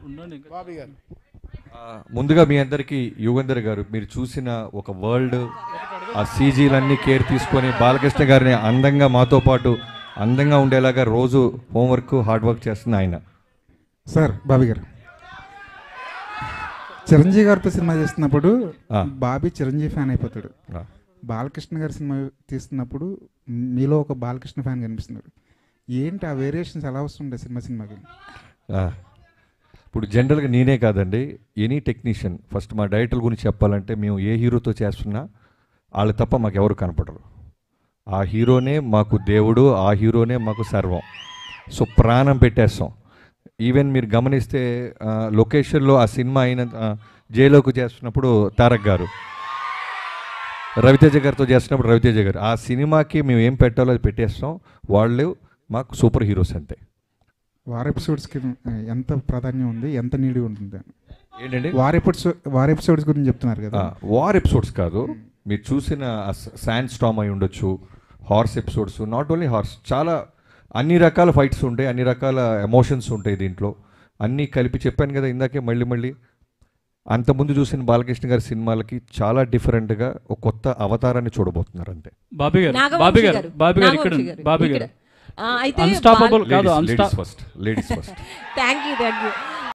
ఉండండి ఇంకా. బాబీ గారు ఆ, ముందుగా మీ అందరికీ యుగంధర్ గారు మీరు చూసిన ఒక వరల్డ్ ఆ సీజీలన్నీ కేర్ తీసుకొని బాలకృష్ణ గారిని అందంగా మాతో పాటు అందంగా ఉండేలాగా రోజు హోంవర్క్ హార్డ్ వర్క్ చేస్తున్న ఆయన సార్ బాబీ గారు చిరంజీవి గారితో సినిమా చేస్తున్నప్పుడు ఆ. బాబీ చిరంజీవి ఫ్యాన్ అయిపోతాడు ఆ, బాలకృష్ణ గారి సినిమా తీస్తున్నప్పుడు మీలో ఒక బాలకృష్ణ ఫ్యాన్ కనిపిస్తున్నాడు ఏంటి ఆ వేరియేషన్స్ ఎలా వస్తుండే సినిమా సినిమాకి ఆ. ఇప్పుడు జనరల్గా నేనే కాదండి ఎనీ టెక్నీషియన్ ఫస్ట్ మా డైరెక్టర్ గురించి చెప్పాలంటే మేము ఏ హీరోతో చేస్తున్నా వాళ్ళు తప్ప మాకు ఎవరు కనపడరు ఆ హీరోనే మాకు దేవుడు ఆ హీరోనే మాకు సర్వం సో ప్రాణం పెట్టేస్తాం ఈవెన్ మీరు గమనిస్తే ఆ, లొకేషన్లో ఆ సినిమా అయిన ఆ, జైలోకి చేస్తున్నప్పుడు తారక్ గారు రవితేజ గారితో చేస్తున్నప్పుడు రవితేజ గారు ఆ సినిమాకి మేము ఏం పెట్టాలో అది పెట్టేస్తాం వాళ్ళు మాకు సూపర్ హీరోస్ అంతే వార్ ఎపిసోడ్స్కి ఎంత ప్రాధాన్యం ఉంది ఎంత నీడి ఉంటుంది ఏంటండి వార్ ఎపిసోడ్ వార్ ఎపిసోడ్స్ గురించి చెప్తున్నారు కదా వార్ ఎపిసోడ్స్ కాదు మీరు చూసిన శాండ్ స్టామ్ అయి ఉండొచ్చు horse episodes not only horse చాలా అన్ని రకాల ఫైట్స్ ఉంటాయి అన్ని రకాల ఎమోషన్స్ ఉంటాయి దీంట్లో అన్నీ కలిపి చెప్పాను కదా ఇందాకే మళ్ళీ మళ్ళీ అంతకుముందు చూసిన బాలకృష్ణ గారి సినిమాలకి చాలా డిఫరెంట్గా ఒక కొత్త అవతారాన్ని చూడబోతున్నారు అంతే బాబీ గారు నాగవంశీ బాబీ గారు గారు, బాబీ గారు ఇక్కడ నాగవంశీ ఉంది. బాబీ ఇక్కడ. గారు ఆ, అయితే అన్స్టాపబుల్ కాదు లేడీస్ అన్స్టా first ladies first thank you thank you